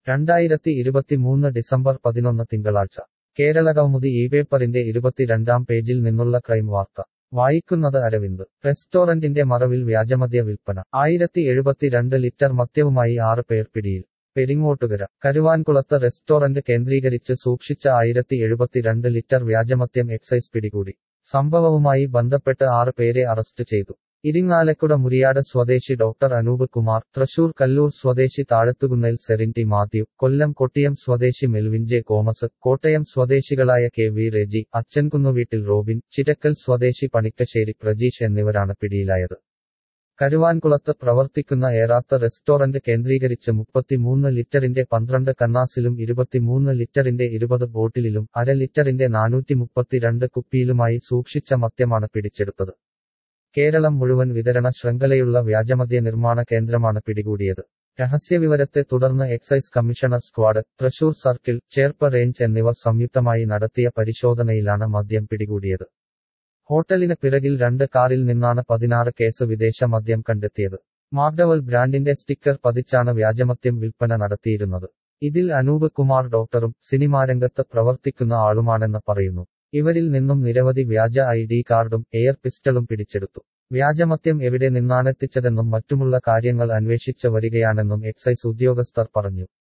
രണ്ടായിരത്തി ഇരുപത്തിമൂന്ന് ഡിസംബർ പതിനൊന്ന് തിങ്കളാഴ്ച കേരളകൗമുദി ഈ പേപ്പറിന്റെ ഇരുപത്തിരണ്ടാം പേജിൽ നിന്നുള്ള ക്രൈം വാർത്ത വായിക്കുന്നത് അരവിന്ദ് റെസ്റ്റോറന്റിന്റെ മറവിൽ വ്യാജമദ്യ വിൽപ്പന ആയിരത്തി എഴുപത്തിരണ്ട് ലിറ്റർ മദ്യവുമായി ആറ് പേർ പിടിയിൽ പെരിങ്ങോട്ടുകര കരുവാൻകുളത്ത് റെസ്റ്റോറന്റ് കേന്ദ്രീകരിച്ച് സൂക്ഷിച്ച ആയിരത്തി എഴുപത്തിരണ്ട് ലിറ്റർ വ്യാജമദ്യം എക്സൈസ് പിടികൂടി സംഭവവുമായി ബന്ധപ്പെട്ട് ആറ് പേരെ അറസ്റ്റ് ചെയ്തു ഇരിങ്ങാലക്കുട മുരിയാട് സ്വദേശി ഡോക്ടർ അനൂപ് കുമാർ തൃശൂർ കല്ലൂർ സ്വദേശി താഴത്തുകുന്നേൽ സെറിൻറ്റി മാത്യു കൊല്ലം കൊട്ടിയം സ്വദേശി മെൽവിൻ ജെ കോമസ് കോട്ടയം സ്വദേശികളായ കെ വി റെജി അച്ചൻകുന്നുവീട്ടിൽ റോബിൻ ചിരക്കൽ സ്വദേശി പണിക്കശ്ശേരി പ്രജീഷ് എന്നിവരാണ് പിടിയിലായത് കരുവാൻകുളത്ത് പ്രവർത്തിക്കുന്ന ഏറാത്ത റെസ്റ്റോറന്റ് കേന്ദ്രീകരിച്ച് മുപ്പത്തിമൂന്ന് ലിറ്ററിന്റെ പന്ത്രണ്ട് കന്നാസിലും ഇരുപത്തിമൂന്ന് ലിറ്ററിന്റെ ഇരുപത് ബോട്ടിലിലും അര ലിറ്ററിന്റെ നാനൂറ്റി മുപ്പത്തിരണ്ട് കുപ്പിയിലുമായി സൂക്ഷിച്ച മദ്യമാണ് പിടിച്ചെടുത്തത് കേരളം മുഴുവൻ വിതരണ ശൃംഖലയുള്ള വ്യാജമദ്യ നിർമ്മാണ കേന്ദ്രമാണ് പിടികൂടിയത് രഹസ്യവിവരത്തെ തുടർന്ന് excise commissioner squad Thrissur circle Cherpu range എന്നിവർ സംയുക്തമായി നടത്തിയ പരിശോധനയിലാണ് മദ്യം പിടികൂടിയത് ഹോട്ടലിന് പിറകിൽ രണ്ട് കാറിൽ നിന്നാണ് പതിനാറ് കേസ് വിദേശ മദ്യം കണ്ടെത്തിയത് മാഗ്ഡവൽ ബ്രാൻഡിന്റെ സ്റ്റിക്കർ പതിച്ചാണ് വ്യാജമദ്യം വിൽപ്പന നടത്തിയിരുന്നത് ഇതിൽ അനൂപ് കുമാർ ഡോക്ടറും സിനിമാരംഗത്ത് പ്രവർത്തിക്കുന്ന ആളുമാണെന്ന് പറയുന്നു ഇവരിൽ നിന്നും നിരവധി വ്യാജ ഐ ഡി കാർഡും എയർ പിസ്റ്റളും പിടിച്ചെടുത്തു വ്യാജമദ്യം എവിടെ നിന്നാണെത്തിച്ചതെന്നും മറ്റുമുള്ള കാര്യങ്ങൾ അന്വേഷിച്ച് വരികയാണെന്നും എക്സൈസ് ഉദ്യോഗസ്ഥർ പറഞ്ഞു